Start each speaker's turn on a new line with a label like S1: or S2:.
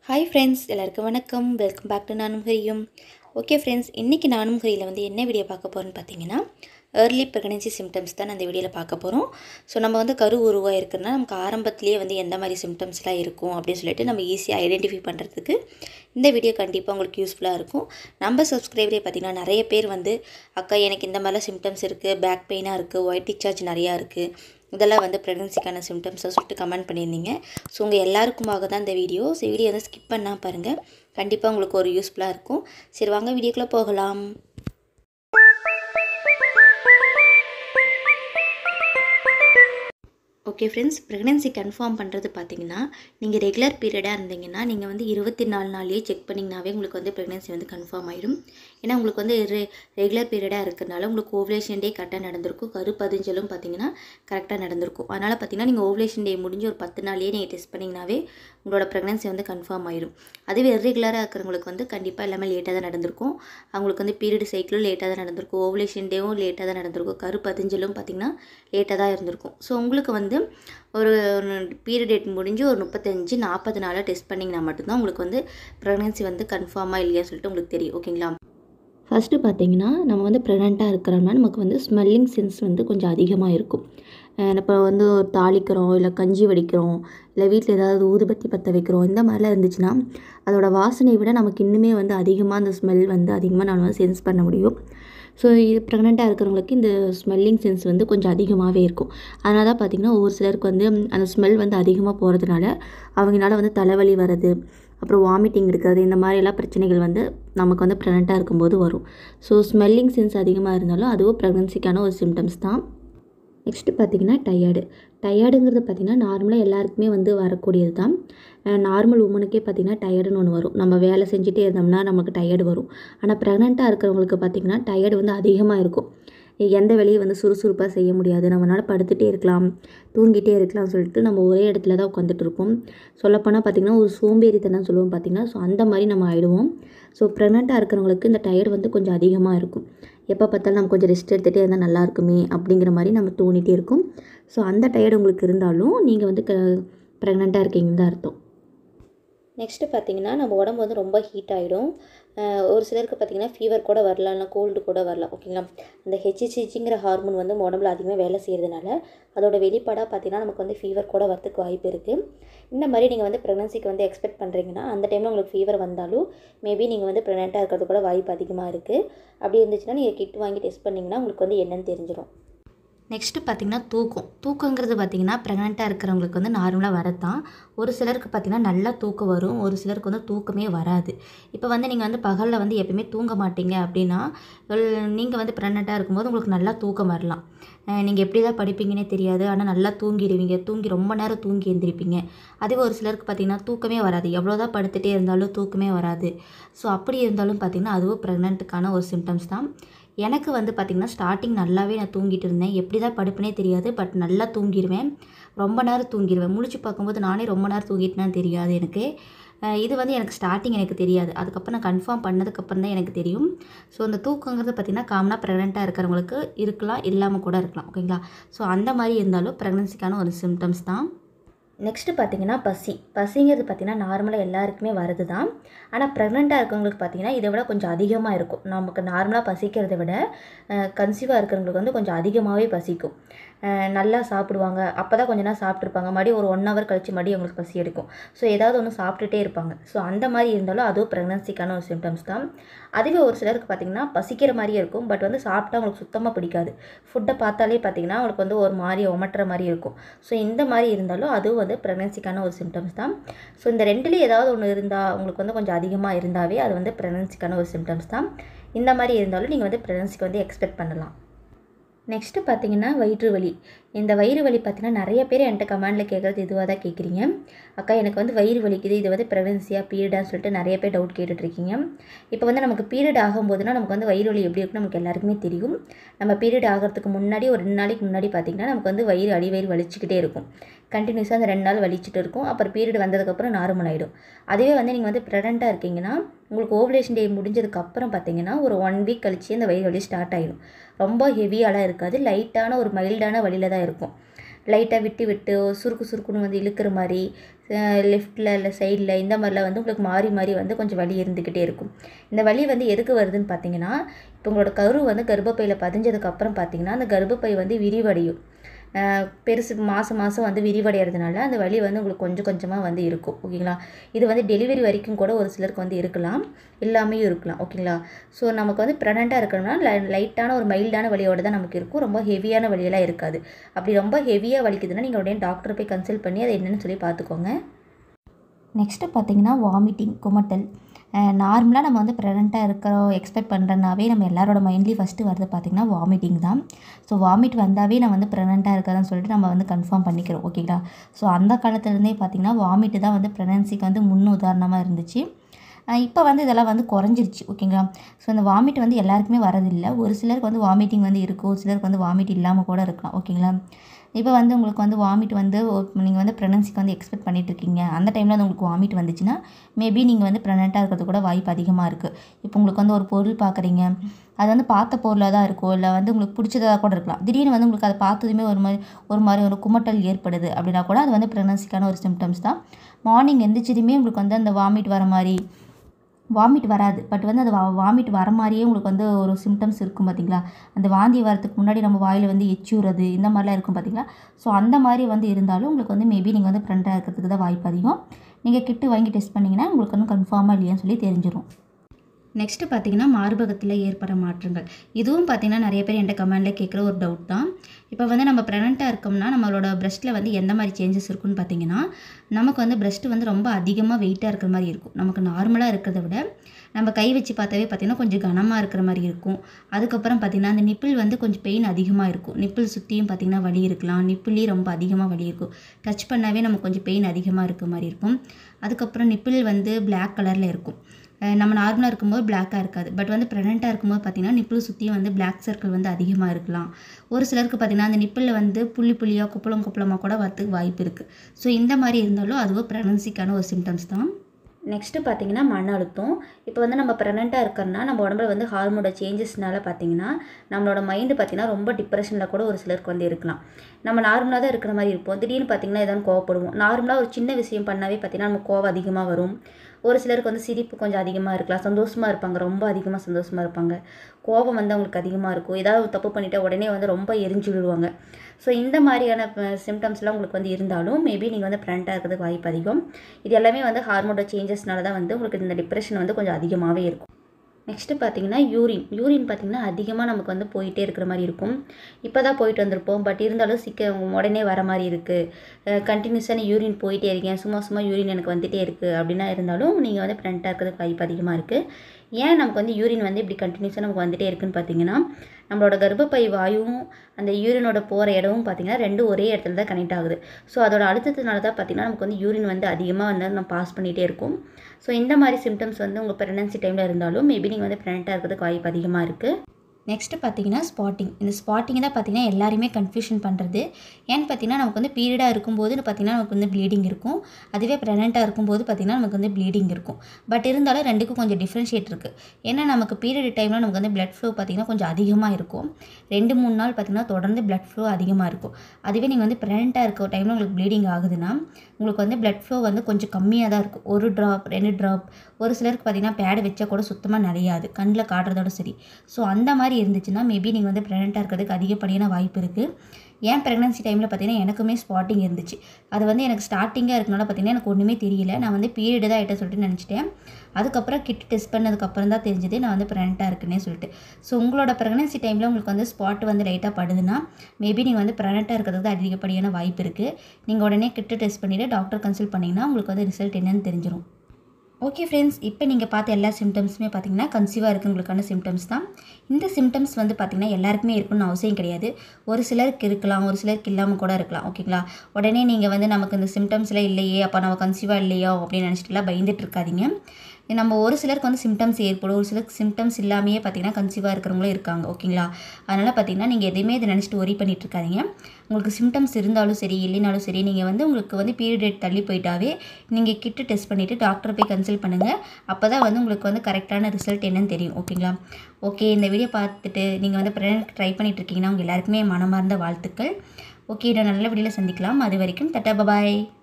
S1: hi friends எல்லாருக்கும் வணக்கம் welcome back to நானும் ஹரியும் ஓகே ஃப்ரெண்ட்ஸ் இன்றைக்கி நானும் ஹரியில் வந்து என்ன வீடியோ பார்க்க போகிறோன்னு பார்த்தீங்கன்னா ஏர்லி ப்ரெக்னன்சி சிம்டம்ஸ் தான் அந்த வீடியோவில் பார்க்க போகிறோம் ஸோ நம்ம வந்து கரு உருவாக இருக்குன்னா நமக்கு ஆரம்பத்திலேயே வந்து எந்த மாதிரி சிம்டம்ஸ்லாம் இருக்கும் அப்படின்னு சொல்லிட்டு நம்ம ஈஸியாக ஐடென்டிஃபை பண்ணுறதுக்கு இந்த வீடியோ கண்டிப்பாக உங்களுக்கு யூஸ்ஃபுல்லாக இருக்கும் நம்ம சப்ஸ்கிரைபரே பார்த்திங்கன்னா நிறைய பேர் வந்து அக்கா எனக்கு இந்த மாதிரிலாம் சிம்டம்ஸ் இருக்குது பேக் பெயினாக இருக்குது ஒயிட் டிச்சார்ஜ் நிறையா இருக்குது இதெல்லாம் வந்து ப்ரெக்னன்சிக்கான சிம்டம்ஸை சொல்லிட்டு கமெண்ட் பண்ணியிருந்தீங்க ஸோ உங்கள் எல்லாருக்குமாக தான் இந்த வீடியோ ஸோ வீடியோ வந்து ஸ்கிப் பண்ணால் பாருங்கள் கண்டிப்பாக உங்களுக்கு ஒரு யூஸ்ஃபுல்லாக இருக்கும் சரி வாங்க வீடியோக்குள்ளே போகலாம் ஓகே ஃப்ரெண்ட்ஸ் ப்ரெக்னென்சி கன்ஃபார்ம் பண்ணுறது பார்த்தீங்கன்னா நீங்கள் ரெகுலர் பீரியடாக இருந்தீங்கன்னா நீங்கள் வந்து இருபத்தி நாலு நாள்லேயே செக் பண்ணிங்கனாவே உங்களுக்கு வந்து ப்ரெக்னென்சி வந்து கன்ஃபார்ம் ஆயிடும் ஏன்னா உங்களுக்கு வந்து ரெ ரெகுலர் பீரியடாக இருக்கிறனால உங்களுக்கு ஓவலேஷன் டே கரெக்டாக நடந்திருக்கும் கரு பதிஞ்சலும் பார்த்தீங்கன்னா கரெக்டாக நடந்திருக்கும் அதனால் பார்த்தீங்கன்னா நீங்கள் ஓவலேஷன் டே முடிஞ்சு ஒரு பத்து நாள்லேயே நீங்கள் டெஸ்ட் பண்ணிங்கனாவே உங்களோட ப்ரெக்னென்சி வந்து கன்ஃபார்ம் ஆயிடும் அதுவே இர்ரெகுலராக இருக்கிறவங்களுக்கு வந்து கண்டிப்பாக எல்லாமே லேட்டாக தான் நடந்திருக்கும் அவங்களுக்கு வந்து பீரியட் சைக்கிளும் லேட்டாக தான் நடந்திருக்கும் ஓவலேஷன் டேவும் லேட்டாக தான் நடந்திருக்கும் கரு பதிஞ்சலும் பார்த்திங்கன்னா லேட்டாக தான் இருந்திருக்கும் ஸோ உங்களுக்கு வந்து ஒரு பீரியட் டேட் முடிஞ்சு ஒரு முப்பத்தஞ்சு நாற்பது நாளாக டெஸ்ட் பண்ணிங்கன்னா மட்டும்தான் உங்களுக்கு வந்து ப்ரெக்னன்சி வந்து கன்ஃபார்மாக இல்லையா சொல்லிட்டு உங்களுக்கு தெரியும் ஓகேங்களா ஃபஸ்ட்டு பார்த்தீங்கன்னா நம்ம வந்து ப்ரெக்னெண்ட்டாக இருக்கிறோம்னா நமக்கு வந்து ஸ்மெல்லிங் சென்ஸ் வந்து கொஞ்சம் அதிகமாக இருக்கும் இப்போ வந்து ஒரு தாளிக்கிறோம் இல்லை கஞ்சி வடிக்கிறோம் இல்லை வீட்டில் ஏதாவது ஊதுபத்தி பற்ற வைக்கிறோம் இந்த மாதிரிலாம் இருந்துச்சுன்னா அதோட வாசனை விட நமக்கு இன்னுமே வந்து அதிகமாக அந்த ஸ்மெல் வந்து அதிகமாக நான் வந்து சென்ஸ் பண்ண முடியும் ஸோ இது ப்ரெக்னெண்ட்டாக இருக்கிறவங்களுக்கு இந்த ஸ்மெல்லிங் சென்ஸ் வந்து கொஞ்சம் அதிகமாகவே இருக்கும் அதனால தான் பார்த்திங்கன்னா ஒவ்வொரு சிலருக்கு வந்து அந்த ஸ்மெல் வந்து அதிகமாக போகிறதுனால அவங்களால வந்து தலைவலி வர்றது அப்புறம் வாமிட்டிங் எடுக்கிறது இந்த மாதிரிலாம் பிரச்சனைகள் வந்து நமக்கு வந்து ப்ரெக்னெண்ட்டாக இருக்கும்போது வரும் ஸோ ஸ்மெல்லிங் சென்ஸ் அதிகமாக இருந்தாலும் அதுவும் ப்ரெக்னன்சிக்கான ஒரு சிம்டம்ஸ் தான் நெக்ஸ்ட்டு பார்த்திங்கன்னா டயர்டு டயர்டுங்கிறது பார்த்திங்கன்னா நார்மலாக எல்லாருக்குமே வந்து வரக்கூடியது தான் நார்மல் உமனுக்கே பார்த்திங்கன்னா டயர்டுன்னு ஒன்று வரும் நம்ம வேலை செஞ்சுட்டே இருந்தோம்னா நமக்கு டயர்டு வரும் ஆனால் ப்ரெக்னெண்ட்டாக இருக்கிறவங்களுக்கு பார்த்திங்கன்னா டயர்டு வந்து அதிகமாக இருக்கும் எந்த வேலையும் வந்து சுறுசுறுப்பாக செய்ய முடியாது நம்மளால் படுத்துகிட்டே இருக்கலாம் தூங்கிட்டே இருக்கலாம் சொல்லிட்டு நம்ம ஒரே இடத்துல தான் உட்காந்துட்டு இருப்போம் சொல்லப்போனால் பார்த்திங்கன்னா ஒரு சோம்பேறித்தனம் சொல்லுவோம் பார்த்திங்கன்னா ஸோ அந்த மாதிரி நம்ம ஆகிடுவோம் ஸோ ப்ரெக்னெண்ட்டாக இருக்கிறவங்களுக்கு இந்த டயர்டு வந்து கொஞ்சம் அதிகமாக இருக்கும் எப்போ பார்த்தாலும் நம்ம கொஞ்சம் ரெஸ்ட் எடுத்துகிட்டே இருந்தால் நல்லா இருக்குமே அப்படிங்கிற மாதிரி நம்ம தோணிகிட்டே இருக்கும் ஸோ அந்த டயர்டு உங்களுக்கு இருந்தாலும் நீங்கள் வந்து க ப்ரெக்னெண்ட்டாக இருக்கீங்கன்னு தான் அர்த்தம் நெக்ஸ்ட்டு பார்த்தீங்கன்னா நம்ம உடம்பு வந்து ரொம்ப ஹீட் ஆகிடும் ஒரு சிலருக்கு பார்த்திங்கன்னா ஃபீவர் கூட வரலாம் இல்லை கோல்டு கூட வரலாம் ஓகேங்களா அந்த ஹெச்ஹெச்சிங்கிற ஹார்மோன் வந்து உடம்புல அதிகமாக வேலை செய்கிறதுனால அதோட வெளிப்பாடாக பார்த்திங்கன்னா நமக்கு வந்து ஃபீவர் கூட வரத்துக்கு வாய்ப்பு இருக்குது இந்த மாதிரி நீங்கள் வந்து ப்ரெக்னன்சிக்கு வந்து எக்ஸ்பெக்ட் பண்ணுறீங்கன்னா அந்த டைமில் உங்களுக்கு ஃபீவர் வந்தாலும் மேபி நீங்கள் வந்து ப்ரெக்னெண்ட்டாக இருக்கிறது கூட வாய்ப்பு அதிகமாக இருக்குது அப்படி இருந்துச்சுன்னா நீங்கள் கிட் வாங்கி டெஸ்ட் பண்ணிங்கன்னா உங்களுக்கு வந்து என்னென்னு தெரிஞ்சிடும் நெக்ஸ்ட்டு பார்த்திங்கன்னா தூக்கம் தூக்கங்கிறது பார்த்திங்கன்னா ப்ரெக்னெண்ட்டாக இருக்கிறவங்களுக்கு வந்து நார்மலாக வரதான் ஒரு சிலருக்கு பார்த்திங்கன்னா நல்லா தூக்கம் வரும் ஒரு சிலருக்கு வந்து தூக்கமே வராது இப்போ வந்து நீங்கள் வந்து பகலில் வந்து எப்பயுமே தூங்க மாட்டீங்க அப்படின்னா நீங்கள் வந்து ப்ரெக்னெண்ட்டாக இருக்கும்போது உங்களுக்கு நல்லா தூக்கம் வரலாம் நீங்கள் எப்படி தான் படிப்பீங்கன்னே தெரியாது ஆனால் நல்லா தூங்கிடுவீங்க தூங்கி ரொம்ப நேரம் தூங்கி எழுந்திருப்பீங்க அதே ஒரு சிலருக்கு பார்த்திங்கன்னா தூக்கமே வராது எவ்வளோ தான் படுத்துகிட்டே இருந்தாலும் தூக்கமே வராது ஸோ அப்படி இருந்தாலும் பார்த்திங்கன்னா அதுவும் ப்ரெக்னென்ட்டுக்கான ஒரு சிம்டம்ஸ் தான் எனக்கு வந்து பார்த்திங்கன்னா ஸ்டார்டிங் நல்லாவே நான் தூங்கிட்டு இருந்தேன் எப்படி தான் படுப்புனே தெரியாது பட் நல்லா தூங்கிடுவேன் ரொம்ப நேரம் தூங்கிடுவேன் முழிச்சு பார்க்கும்போது நானே ரொம்ப நேரம் தூங்கிட்டேன்னு தெரியாது எனக்கு இது வந்து எனக்கு ஸ்டார்டிங் எனக்கு தெரியாது அதுக்கப்புறம் நான் கன்ஃபார்ம் பண்ணதுக்கப்புறம் தான் எனக்கு தெரியும் ஸோ அந்த தூக்கங்கிறது பார்த்திங்கன்னா காமனாக ப்ரெக்னெண்ட்டாக இருக்கிறவங்களுக்கு இருக்கலாம் இல்லாமல் கூட இருக்கலாம் ஓகேங்களா ஸோ அந்த மாதிரி இருந்தாலும் ப்ரெக்னன்சிக்கான ஒரு சிம்டம்ஸ் தான் நெக்ஸ்ட்டு பார்த்தீங்கன்னா பசி பசிங்கிறது பார்த்திங்கன்னா நார்மலாக எல்லாருக்குமே வருது தான் ஆனால் ப்ரெக்னெண்ட்டாக இருக்கவங்களுக்கு பார்த்திங்கன்னா இதை விட கொஞ்சம் அதிகமாக இருக்கும் நமக்கு நார்மலாக பசிக்கிறத விட கன்சீவாக இருக்கிறவங்களுக்கு வந்து கொஞ்சம் அதிகமாகவே பசிக்கும் நல்லா சாப்பிடுவாங்க அப்போ தான் கொஞ்ச நேரம் சாப்பிட்ருப்பாங்க மறுபடியும் ஒரு ஒன் ஹவர் கழித்து மறுபடியும் அவங்களுக்கு பசி எடுக்கும் ஸோ ஏதாவது ஒன்று சாப்பிட்டுட்டே இருப்பாங்க ஸோ அந்த மாதிரி இருந்தாலும் அதுவும் ப்ரெக்னன்சிக்கான ஒரு சிம்டம்ஸ் தான் அதுவே ஒரு சிலருக்கு பார்த்திங்கன்னா பசிக்கிற மாதிரியே இருக்கும் பட் வந்து சாப்பிட்டா அவங்களுக்கு சுத்தமாக பிடிக்காது ஃபுட்டை பார்த்தாலே பார்த்திங்கன்னா அவங்களுக்கு வந்து ஒரு மாதிரி ஒமட்டுற மாதிரி இருக்கும் ஸோ இந்த மாதிரி இருந்தாலும் அதுவும் வந்து ப்ரெக்னன்சிக்கான ஒரு சிம்டம்ஸ் தான் ஸோ இந்த ரெண்டுலேயும் ஏதாவது ஒன்று இருந்தால் உங்களுக்கு வந்து கொஞ்சம் அதிகமாக இருந்தாவே அது வந்து ப்ரெக்னன்சிக்கான ஒரு சிம்டம்ஸ் தான் இந்த மாதிரி இருந்தாலும் நீங்கள் வந்து ப்ரெக்னன்சிக்கு வந்து எக்ஸ்பெக்ட் பண்ணலாம் நெக்ஸ்ட்டு பார்த்தீங்கன்னா வயிற்று வலி இந்த வயிறு வலி பார்த்தீங்கன்னா நிறைய பேர் என்கிட்ட கமெண்டில் கேட்குறது இதுவாக தான் கேட்குறீங்க அக்கா எனக்கு வந்து வயிறு வலிக்குது இது வந்து ப்ரெக்னன்சியாக பீரியடான்னு சொல்லிட்டு நிறைய பேர் டவுட் கேட்டுட்ருக்கீங்க இப்போ வந்து நமக்கு பீரியட் ஆகும்போதுனா நமக்கு வந்து வயிறு வலி எப்படி இருக்குன்னு நமக்கு எல்லாருக்குமே தெரியும் நம்ம பீரியட் ஆகிறதுக்கு முன்னாடி ஒரு ரெண்டு நாளைக்கு முன்னாடி பார்த்திங்கன்னா நமக்கு வந்து வயிறு அடி வயிறு வலிச்சுக்கிட்டே இருக்கும் கண்டினியூஸாக அந்த ரெண்டு நாள் வலிச்சுட்டு இருக்கும் அப்புறம் பீரியட் வந்ததுக்கப்புறம் நார்மல் ஆகிடும் அதுவே வந்து நீங்கள் வந்து ப்ரெக்னெண்ட்டாக இருக்கீங்கன்னா உங்களுக்கு ஓவலேஷன் டே முடிஞ்சதுக்கப்புறம் பார்த்தீங்கன்னா ஒரு ஒன் வீக் கழிச்சு அந்த வயிறு வலி ஸ்டார்ட் ஆகிடும் ரொம்ப ஹெவியாலாம் இருக்காது லைட்டான ஒரு மைல்டான வழியில் தான் இருக்கும் லைட்டாக விட்டு விட்டு சுருக்கு சுருக்குன்னு வந்து இழுக்கிற மாதிரி லெஃப்ட்டில் இல்லை சைடில் இந்த மாதிரிலாம் வந்து உங்களுக்கு மாறி மாறி வந்து கொஞ்சம் வலி இருந்துக்கிட்டே இருக்கும் இந்த வலி வந்து எதுக்கு வருதுன்னு பார்த்தீங்கன்னா இப்போ உங்களோட கரு வந்து கர்ப்பப்பையில் பதிஞ்சதுக்கப்புறம் பார்த்தீங்கன்னா அந்த கர்ப்பப்பை வந்து விரிவடையும் அஹ் பெருசு மாதம் மாதம் வந்து விரிவடைகிறதுனால அந்த வலி வந்து உங்களுக்கு கொஞ்சம் கொஞ்சமாக வந்து இருக்கும் ஓகேங்களா இது வந்து டெலிவரி வரைக்கும் கூட ஒரு சிலருக்கு வந்து இருக்கலாம் இல்லாமையும் இருக்கலாம் ஓகேங்களா ஸோ நமக்கு வந்து ப்ரெக்னெண்ட்டாக இருக்கணும்னா லைட்டான ஒரு மைல்டான வலியோட தான் நமக்கு இருக்கும் ரொம்ப ஹெவியான வலியெல்லாம் இருக்காது அப்படி ரொம்ப ஹெவியாக வலிக்குதுன்னா நீங்கள் உடனே டாக்டரை போய் கன்சல்ட் பண்ணி அதை என்னன்னு சொல்லி பார்த்துக்கோங்க நெக்ஸ்ட்டு பார்த்தீங்கன்னா வாமிட்டிங் குமட்டல் நார்மலாக நம்ம வந்து ப்ரெக்னெண்ட்டாக இருக்கிறோம் எக்ஸ்பெக்ட் பண்ணுறனாவே நம்ம எல்லாரோட மைண்ட்லேயும் ஃபஸ்ட்டு வரது பார்த்திங்கன்னா வாமிட்டிங் தான் ஸோ வாமிட் வந்தாவே நான் வந்து ப்ரெக்னெண்ட்டாக இருக்கிறேன்னு சொல்லிட்டு நம்ம வந்து கன்ஃபார்ம் பண்ணிக்கிறோம் ஓகேங்களா ஸோ அந்த காலத்துலேருந்தே பார்த்திங்கன்னா வாமிட்டு தான் வந்து ப்ரெக்னன்சிக்கு வந்து முன் உதாரணமாக இருந்துச்சு இப்போ வந்து இதெல்லாம் வந்து குறைஞ்சிருச்சு ஓகேங்களா ஸோ இந்த வாமிட் வந்து எல்லாருக்குமே வரதில்லை ஒரு சிலருக்கு வந்து வாமிட்டிங் வந்து இருக்கும் ஒரு சிலருக்கு வந்து வாமிட் இல்லாமல் கூட இருக்கலாம் ஓகேங்களா இப்போ வந்து உங்களுக்கு வந்து வாமிட் வந்து நீங்கள் வந்து ப்ரெக்னன்சிக்கு வந்து எக்ஸ்பெக்ட் பண்ணிட்டு இருக்கீங்க அந்த டைமில் வந்து உங்களுக்கு வாமிட் வந்துச்சுன்னா மேபி நீங்கள் வந்து ப்ரெக்னெண்ட்டாக இருக்கிறது கூட வாய்ப்பு அதிகமாக இருக்குது இப்போ உங்களுக்கு வந்து ஒரு பொருள் பார்க்குறீங்க அது வந்து பார்த்த பொருளாக தான் இருக்கும் இல்லை வந்து உங்களுக்கு பிடிச்சதாக கூட இருக்கலாம் திடீர்னு வந்து உங்களுக்கு அதை பார்த்ததுமே ஒரு மாதிரி ஒரு மாதிரி ஒரு குமட்டல் ஏற்படுது அப்படின்னா கூட அது வந்து ப்ரெக்னன்சிக்கான ஒரு சிம்டம்ஸ் தான் மார்னிங் எந்திரிச்சதுமே உங்களுக்கு வந்து அந்த வாமிட் வர மாதிரி வாமிட் வராது பட் வந்து அது வா வாமிட் வர மாதிரியே உங்களுக்கு வந்து ஒரு சிம்டம்ஸ் இருக்கும் பார்த்தீங்களா அந்த வாந்தி வரதுக்கு முன்னாடி நம்ம வாயில் வந்து எச்சுறது இந்த மாதிரிலாம் இருக்கும் பார்த்தீங்களா ஸோ அந்த மாதிரி வந்து இருந்தாலும் உங்களுக்கு வந்து மேபி நீங்கள் வந்து ப்ரெண்டாக இருக்கிறதுக்கு தான் வாய்ப்பு அதிகம் நீங்கள் கிட்டு வாங்கி டெஸ்ட் பண்ணிங்கன்னா உங்களுக்கு வந்து கன்ஃபார்மாக இல்லையான்னு சொல்லி தெரிஞ்சிடும் நெக்ஸ்ட்டு பார்த்தீங்கன்னா மார்பகத்தில் ஏற்படுற மாற்றங்கள் இதுவும் பார்த்தீங்கன்னா நிறைய பேர் என்கிட்ட கமெண்டில் கேட்குற ஒரு டவுட் தான் இப்போ வந்து நம்ம ப்ரெக்னெண்ட்டாக இருக்கோம்னா நம்மளோட பிரஸ்ட்டில் வந்து எந்த மாதிரி சேஞ்சஸ் இருக்குன்னு பார்த்தீங்கன்னா நமக்கு வந்து பிரஸ்ட் வந்து ரொம்ப அதிகமாக வெயிட்டாக இருக்கிற மாதிரி இருக்கும் நமக்கு நார்மலாக இருக்கிறத விட நம்ம கை வச்சு பார்த்தாவே பார்த்தீங்கன்னா கொஞ்சம் கனமாக இருக்கிற மாதிரி இருக்கும் அதுக்கப்புறம் பார்த்தீங்கன்னா அந்த நிப்பிள் வந்து கொஞ்சம் பெயின் அதிகமாக இருக்கும் நிப்பிள் சுற்றியும் பார்த்தீங்கன்னா வலி இருக்கலாம் நிப்பிள்லேயும் ரொம்ப அதிகமாக வலி இருக்கும் டச் பண்ணாவே நமக்கு கொஞ்சம் பெயின் அதிகமாக இருக்க மாதிரி இருக்கும் அதுக்கப்புறம் நிப்பிள் வந்து பிளாக் கலரில் இருக்கும் அஹ் நம்ம நார்மலாக இருக்கும்போது பிளாக்காக இருக்காது பட் வந்து ப்ரெக்னெண்ட்டாக இருக்கும்போது பார்த்தீங்கன்னா நிப்பிள் சுற்றியும் வந்து பிளாக் சர்க்கிள் வந்து அதிகமாக இருக்கலாம் ஒரு சிலருக்கு பார்த்தீங்கன்னா அந்த நிப்பிளில் வந்து புள்ளி புள்ளியாக குப்பளம் குப்பளமாக கூட வரத்துக்கு வாய்ப்பு இருக்குது ஸோ இந்த மாதிரி இருந்தாலும் அதுவும் ப்ரெக்னன்சிக்கான ஒரு சிம்டம்ஸ் தான் நெக்ஸ்ட்டு பார்த்தீங்கன்னா மன அழுத்தம் இப்போ வந்து நம்ம ப்ரெக்னெண்ட்டாக இருக்கறனா நம்ம உடம்புல வந்து ஹார்மோட சேஞ்சஸ்னால பார்த்தீங்கன்னா நம்மளோட மைண்டு பார்த்தீங்கன்னா ரொம்ப டிப்ரெஷனில் கூட ஒரு சிலருக்கு வந்து இருக்கலாம் நம்ம நார்மலாக தான் இருக்கிற மாதிரி இருப்போம் திடீர்னு பார்த்தீங்கன்னா ஏதாவது கோவப்படுவோம் நார்மலாக ஒரு சின்ன விஷயம் பண்ணாவே பார்த்தீங்கன்னா நம்ம கோவம் அதிகமாக வரும் ஒரு சிலருக்கு வந்து சிரிப்பு கொஞ்சம் அதிகமாக இருக்கலாம் சந்தோஷமாக இருப்பாங்க ரொம்ப அதிகமாக சந்தோஷமாக இருப்பாங்க கோபம் வந்து அவங்களுக்கு அதிகமாக இருக்கும் ஏதாவது ஒரு தப்பு பண்ணிட்டா உடனே வந்து ரொம்ப எரிஞ்சு விடுவாங்க ஸோ இந்த மாதிரியான சிம்டம்ஸ்லாம் உங்களுக்கு வந்து இருந்தாலும் மேபி நீங்கள் வந்து ப்ரெக்னெண்ட்டாக இருக்கிறதுக்கு வாய்ப்பு அதிகம் இது எல்லாமே வந்து ஹார்மோட சேஞ்சஸ்னால தான் வந்து உங்களுக்கு இந்த டிப்ரெஷன் வந்து கொஞ்சம் அதிகமாகவே இருக்கும் நெக்ஸ்ட்டு பார்த்தீங்கன்னா யூரின் யூரின் பார்த்தீங்கன்னா அதிகமாக நமக்கு வந்து போயிட்டே இருக்கிற மாதிரி இருக்கும் இப்போ தான் போயிட்டு வந்திருப்போம் பட் இருந்தாலும் சிக்க உடனே வர மாதிரி இருக்குது கண்டினியூஸான யூரின் போயிட்டே இருக்கேன் சும்மா சும்மா யூரின் எனக்கு வந்துட்டே இருக்குது அப்படின்னா இருந்தாலும் நீங்கள் வந்து ப்ரெக்னெண்ட்டாக இருக்கிறதுக்கு வாய்ப்பு அதிகமாக இருக்குது ஏன் நமக்கு வந்து யூரின் வந்து இப்படி கண்டினியூஸாக நமக்கு வந்துட்டே இருக்குன்னு பார்த்தீங்கன்னா நம்மளோட கர்ப்பப்பை வாயுவும் அந்த யூரினோட போகிற இடமும் பார்த்தீங்கன்னா ரெண்டும் ஒரே இடத்துல தான் கனெக்ட் ஆகுது ஸோ அதோட அழுத்தத்தினால தான் பார்த்தீங்கன்னா நமக்கு வந்து யூரின் வந்து அதிகமாக வந்து நம்ம பாஸ் பண்ணிகிட்டே இருக்கும் ஸோ இந்த மாதிரி சிம்டம்ஸ் வந்து உங்கள் ப்ரெக்னன்சி டைமில் இருந்தாலும் மேபி நீங்கள் வந்து ப்ரெக்னெண்ட்டாக இருக்கிறதுக்கு வாய்ப்பு அதிகமாக இருக்குது நெக்ஸ்ட்டு பார்த்தீங்கன்னா ஸ்பாட்டிங் இந்த ஸ்பாட்டிங் தான் பார்த்தீங்கன்னா எல்லாருமே கன்ஃபியூஷன் பண்ணுறது ஏன்னு பார்த்தீங்கன்னா நமக்கு வந்து பீரியடாக இருக்கும்போது பார்த்தீங்கன்னா நமக்கு வந்து ப்ளீடிங் இருக்கும் அதுவே ப்ரெக்னெண்ட்டாக இருக்கும்போது பார்த்தீங்கன்னா நமக்கு வந்து ப்ளீடிங் இருக்கும் பட் இருந்தாலும் ரெண்டுக்கும் கொஞ்சம் டிஃப்ரென்ஷியேட் இருக்குது ஏன்னா நமக்கு பீரியட் டைமில் நமக்கு வந்து blood flow பார்த்தீங்கன்னா கொஞ்சம் அதிகமாக இருக்கும் ரெண்டு மூணு நாள் பார்த்தீங்கன்னா தொடர்ந்து blood flow அதிகமாக இருக்கும் அதுவே நீங்கள் வந்து ப்ரெக்னெண்ட்டாக இருக்க டைமில் உங்களுக்கு ப்ளீடிங் ஆகுதுன்னா உங்களுக்கு வந்து blood flow வந்து கொஞ்சம் கம்மியாக தான் இருக்கும் ஒரு ட்ராப் ரெண்டு ட்ராப் ஒரு சிலருக்கு பார்த்தீங்கன்னா பேடு வச்சா கூட சுத்தமாக நிறையாது கண்ணில் காட்டுறதோட சரி ஸோ அந்த மாதிரி இருந்துச்சுன்னா மேபி நீங்கள் வந்து ப்ரெக்னெண்ட்டாக இருக்கிறதுக்கு அதிகப்படியான வாய்ப்பு இருக்குது ஏன் ப்ரெக்னன்சி டைமில் பார்த்தீங்கன்னா எனக்குமே ஸ்பாட்டிங் இருந்துச்சு அது வந்து எனக்கு ஸ்டார்டிங்காக இருக்கனால பார்த்தீங்கன்னா எனக்கு ஒன்றுமே தெரியல நான் வந்து பீரியடு தான் ஆகிட்ட சொல்லிட்டு நினச்சிட்டேன் அதுக்கப்புறம் கிட் டெஸ்ட் பண்ணதுக்கப்புறம் தான் தெரிஞ்சது நான் வந்து ப்ரெக்னெண்ட்டாக இருக்குன்னே சொல்லிட்டு ஸோ உங்களோட ப்ரெக்னன்சி டைமில் உங்களுக்கு வந்து ஸ்பாட் வந்து லைட்டாக படுதுன்னா மேபி நீங்கள் வந்து ப்ரெக்னெண்ட்டாக இருக்கிறதுக்கு அதிகப்படியான வாய்ப்பு இருக்குது நீங்கள் உடனே கிட்ட டெஸ்ட் பண்ணிவிட்டு டாக்டர் கன்சல்ட் பண்ணிங்கன்னா உங்களுக்கு வந்து ரிசல்ட் என்னன்னு தெரிஞ்சிடும் ஓகே ஃப்ரெண்ட்ஸ் இப்போ நீங்கள் பார்த்த எல்லா சிம்டம்ஸுமே பார்த்தீங்கன்னா கன்சீவாக இருக்குங்களுக்கான சிம்டம்ஸ் தான் இந்த சிம்டம்ஸ் வந்து பார்த்திங்கன்னா எல்லாருக்குமே இருக்கணும்னு அவசியம் கிடையாது ஒரு சிலருக்கு இருக்கலாம் ஒரு சிலருக்கு இல்லாமல் கூட இருக்கலாம் ஓகேங்களா உடனே நீங்கள் வந்து நமக்கு இந்த சிம்டம்ஸ்லாம் இல்லையே அப்போ நம்ம கன்சீவாக இல்லையோ அப்படின்னு நினச்சிட்டுலாம் பயந்துட்டு இருக்காதீங்க நம்ம ஒரு சிலருக்கு வந்து சிம்டம்ஸ் ஏற்படும் ஒரு சிலருக்கு சிம்டம்ஸ் இல்லாமையே பார்த்தீங்கன்னா கன்சீவாக இருக்கிறவங்களும் இருக்காங்க ஓகேங்களா அதனால் பார்த்தீங்கன்னா நீங்கள் எதையுமே இதை நினச்சிட்டு ஒரி பண்ணிட்டு இருக்காதீங்க உங்களுக்கு சிம்டம்ஸ் இருந்தாலும் சரி இல்லைனாலும் சரி நீங்கள் வந்து உங்களுக்கு வந்து பீரியட் டேட் தள்ளி போயிட்டாவே நீங்கள் கிட்ட டெஸ்ட் பண்ணிவிட்டு டாக்டரை போய் கன்சல்ட் பண்ணுங்கள் அப்போ தான் வந்து உங்களுக்கு வந்து கரெக்டான ரிசல்ட் என்னன்னு தெரியும் ஓகேங்களா ஓகே இந்த வீடியோ பார்த்துட்டு நீங்கள் வந்து ப்ரெக்னென்ட் ட்ரை பண்ணிட்டு இருக்கீங்கன்னா உங்கள் எல்லாருக்குமே மனமார்ந்த வாழ்த்துக்கள் ஓகே நான் நல்ல வீடியோவில் சந்திக்கலாம் அது வரைக்கும் தட்டா பபாய்